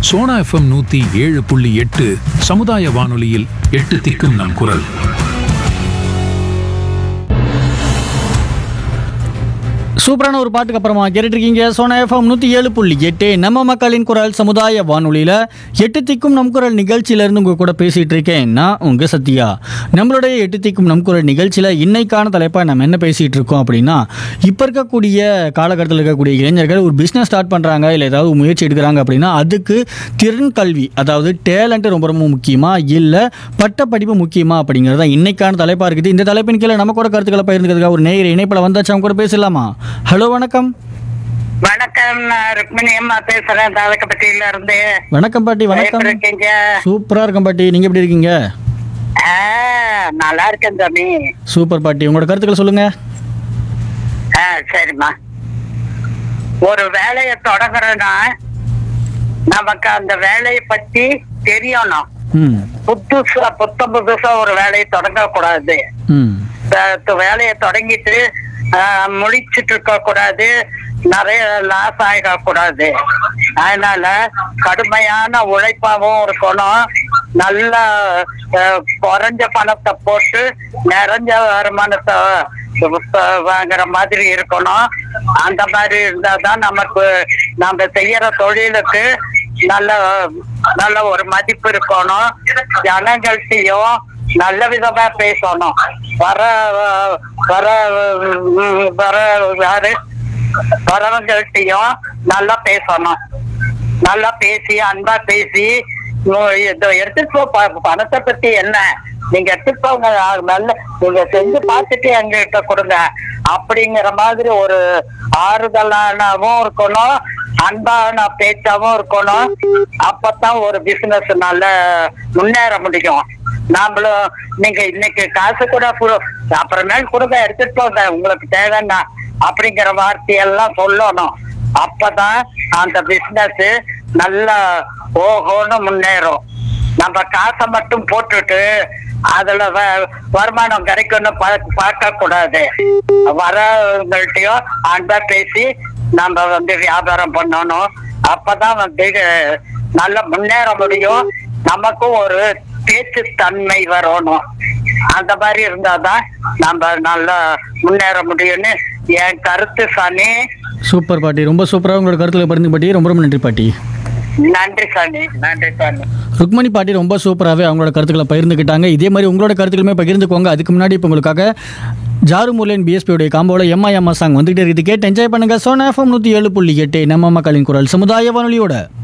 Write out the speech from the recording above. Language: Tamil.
சோனா எஃப்எம் நூத்தி ஏழு புள்ளி எட்டு சமுதாய வானொலியில் எட்டு திக்கும் நம் குரல் சூப்பரான ஒரு பாட்டுக்கு அப்புறமா கேட்டுருக்கீங்க சோனா எஃப்எம் நூற்றி ஏழு புள்ளி எட்டு நம்ம மக்களின் குரல் சமுதாய வானொலியில் எட்டு திக்கும் நம் குரல் நிகழ்ச்சியிலேருந்து உங்கள் கூட பேசிகிட்டு இருக்கேன் நான் உங்கள் சத்யா நம்மளுடைய எட்டு திக்கும் நம் குரல் நிகழ்ச்சியில் இன்னைக்கான தலைப்பாக நம்ம என்ன பேசிகிட்டு இருக்கோம் அப்படின்னா இப்போ இருக்கக்கூடிய காலகட்டத்தில் இருக்கக்கூடிய இளைஞர்கள் ஒரு பிஸ்னஸ் ஸ்டார்ட் பண்ணுறாங்க இல்லை ஏதாவது ஒரு முயற்சி எடுக்கிறாங்க அப்படின்னா அதுக்கு திறன் கல்வி அதாவது டேலண்ட் ரொம்ப ரொம்ப முக்கியமா இல்லை பட்ட படிப்பு முக்கியமா அப்படிங்கிறது தான் இன்னைக்கான தலைப்பாக இருக்குது இந்த தலைப்பின் கீழே நம்ம கூட கருத்துக்களை பகிர்ந்துக்கிறதுக்காக ஒரு நேயர் இணைப்பில் வந்தாச்சு அவங்க கூட பேசலாமா ஹலோ வணக்கம் வணக்கம் நான் ருக்மிணி அம்மா பேசுறேன் தாவக்கப்பட்டியில இருந்து வணக்கம் பாட்டி வணக்கம் எப்படி இருக்கீங்க சூப்பரா இருக்கும் பாட்டி நீங்க எப்படி இருக்கீங்க ஆ, நல்லா இருக்கேன் சாமி சூப்பர் பாட்டி உங்களோட கருத்துக்களை சொல்லுங்க ஆ சரிம்மா ஒரு வேலையை தொடங்குறோன்னா நமக்கு அந்த வேலையை பத்தி தெரியணும் ம் புதுசா புத்தம் புதுசா ஒரு வேலையை தொடங்க கூடாது ம் இந்த வேலையை தொடங்கிட்டு ஆ, முடிச்சிட்டு இருக்க கூடாது நிறைய லாஸ் ஆக கூடாது அதனால கடுமையான உழைப்பாவும் இருக்கணும் நல்ல ஆ, குறைஞ்ச பணத்தை போட்டு நிறைஞ்ச வருமானத்தை வ- வாங்குற மாதிரி இருக்கணும் அந்த மாதிரி இருந்தாதான் நமக்கு நம்ம செய்யற தொழிலுக்கு நல்ல நல்ல ஒரு மதிப்பு இருக்கணும் ஜனங்கள்கிட்டயும் நல்ல விதமா பேசணும் வர வர ம், வர யாரு வரவங்கள்ட்டையும் நல்லா பேசணும் நல்லா பேசி அன்பா பேசி உம், இத எடுத்துட்டு போ ப- பணத்தை பத்தி என்ன நீங்க எடுத்துட்டு போங்க அது நல்ல நீங்க செஞ்சு பார்த்துட்டு எங்ககிட்ட கொடுங்க அப்படிங்கிற மாதிரி ஒரு ஆறுதலானவும் இருக்கணும் அன்பான பேச்சாவும் இருக்கணும் அப்பதான் ஒரு பிசினஸ் நல்ல முன்னேற முடியும் நாமளும் நீங்க இன்னைக்கு காசு கூட கு- அப்புறமேல் கொடுங்க எடுத்துட்டு போங்க உங்களுக்கு தேவைன்னா அப்படிங்கிற வார்த்தையெல்லாம் சொல்லணும் அப்பதான் அந்த பிசினஸ் நல்லா ஓஹோன்னு முன்னேறும் நம்ம காசை மட்டும் போட்டுட்டு அதுல வ- வருமானம் கிடைக்கும்னு பா- பார்க்க கூடாது வரவங்கள்ட்டயும் அன்பா பேசி நம்ம வந்து வியாபாரம் பண்ணணும் அப்பதான் வந்து நல்ல முன்னேற முடியும் நமக்கும் ஒரு பேச்சு தன்மை வரணும் அந்த மாதிரி இருந்தாதான் நம்ம நல்லா முன்னேற முடியும்னு என் கருத்து சாமி சூப்பர் பாட்டி ரொம்ப சூப்பராக உங்களோட கருத்துக்களை பகிர்ந்து பாட்டி ரொம்ப ரொம்ப நன்றி பாட்டி நன்றி சாமி நன்றி சாமி ருக்மணி பாட்டி ரொம்ப சூப்பராகவே அவங்களோட கருத்துக்களை பகிர்ந்துக்கிட்டாங்க இதே மாதிரி உங்களோட கருத்துக்களுமே பகிர்ந்துக்கோங்க அதுக்கு முன்னாடி இப்போ உங்களுக்காக ஜாரு முர்லேன் பிஎஸ்பியோடைய காம்போவில் எம்மா எம்மா சாங் வந்துகிட்டே இருக்குது கேட்டு என்ஜாய் பண்ணுங்க சோனா எஃப்எம் நூற்றி ஏழு புள்ளி எட்டு நம்ம மக்களின் குரல் சமுதாய வானொலியோட